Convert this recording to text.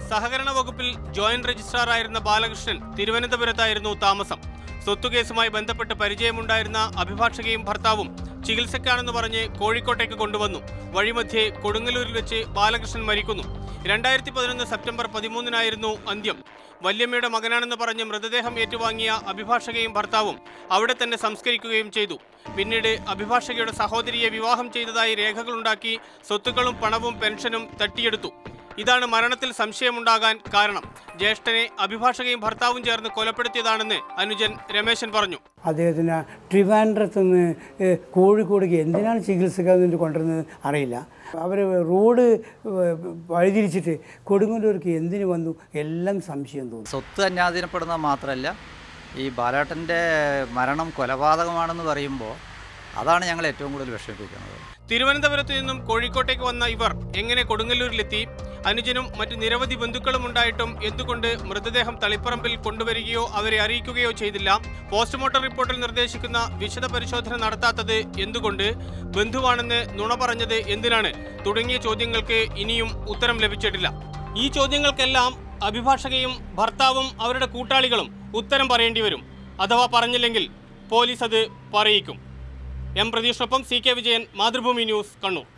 സഹകരണ വകുപ്പിൽ ജോയിന്റ് രജിസ്ട്രാറായിരുന്ന ബാലകൃഷ്ണൻ തിരുവനന്തപുരത്തായിരുന്നു താമസം സ്വത്തുകേസുമായി ബന്ധപ്പെട്ട് പരിചയമുണ്ടായിരുന്ന അഭിഭാഷകയും ഭർത്താവും ചികിത്സക്കാണെന്ന് പറഞ്ഞ് കോഴിക്കോട്ടേക്ക് കൊണ്ടുവന്നു വഴിമധ്യേ കൊടുങ്ങല്ലൂരിൽ വെച്ച് ബാലകൃഷ്ണൻ മരിക്കുന്നു രണ്ടായിരത്തി പതിനൊന്ന് സെപ്റ്റംബർ പതിമൂന്നിനായിരുന്നു അന്ത്യം വല്യമ്മയുടെ മകനാണെന്ന് പറഞ്ഞ് മൃതദേഹം ഏറ്റുവാങ്ങിയ അഭിഭാഷകയും ഭർത്താവും അവിടെ തന്നെ സംസ്കരിക്കുകയും ചെയ്തു പിന്നീട് അഭിഭാഷകയുടെ സഹോദരിയെ വിവാഹം ചെയ്തതായി രേഖകളുണ്ടാക്കി സ്വത്തുക്കളും പണവും പെൻഷനും തട്ടിയെടുത്തു ഇതാണ് മരണത്തിൽ സംശയമുണ്ടാകാൻ കാരണം ജ്യേഷ്ഠനെ അഭിഭാഷകയും ഭർത്താവും ചേർന്ന് കൊലപ്പെടുത്തിയതാണെന്ന് അനുജൻ രമേശൻ പറഞ്ഞു അദ്ദേഹത്തിന് ട്രിവാൻഡ്രത്ത് നിന്ന് ഏഹ്, കോഴിക്കോടേക്ക് എന്തിനാണ് ചികിത്സക്കാന്ന് കൊണ്ടുവരുന്നത് അറിയില്ല അവർ റോഡ് ഏഹ്, വഴിതിരിച്ചിട്ട് കൊടുങ്ങല്ലൂർക്ക് എന്തിനു വന്നു എല്ലാം സംശയം തോന്നും സ്വത്ത് അന്യാധീനപ്പെടുന്നത് മാത്രമല്ല ഈ ബാലേട്ടൻ്റെ മരണം കൊലപാതകമാണെന്ന് പറയുമ്പോൾ അതാണ് ഞങ്ങൾ ഏറ്റവും കൂടുതൽ വിഷമിപ്പിക്കുന്നത് തിരുവനന്തപുരത്ത് നിന്നും കോഴിക്കോട്ടേക്ക് വന്ന ഇവർ എങ്ങനെ കൊടുങ്ങല്ലൂരിലെത്തി അനുജനും മറ്റ് നിരവധി ബന്ധുക്കളും ഉണ്ടായിട്ടും എന്തുകൊണ്ട് മൃതദേഹം തളിപ്പറമ്പിൽ കൊണ്ടുവരികയോ അവരെ അറിയിക്കുകയോ ചെയ്തില്ല പോസ്റ്റ്മോർട്ടം റിപ്പോർട്ടിൽ നിർദ്ദേശിക്കുന്ന വിശദ പരിശോധന നടത്താത്തത് എന്തുകൊണ്ട് ബന്ധുവാണെന്ന് നുണ പറഞ്ഞത് എന്തിനാണ് തുടങ്ങിയ ചോദ്യങ്ങൾക്ക് ഇനിയും ഉത്തരം ലഭിച്ചിട്ടില്ല ഈ ചോദ്യങ്ങൾക്കെല്ലാം അഭിഭാഷകയും ഭർത്താവും അവരുടെ കൂട്ടാളികളും ഉത്തരം പറയേണ്ടി വരും അഥവാ പറഞ്ഞില്ലെങ്കിൽ പോലീസ് അത് പറയിക്കും എം പ്രതീഷിനൊപ്പം C K Vijayan Mathrubhumi news Kannur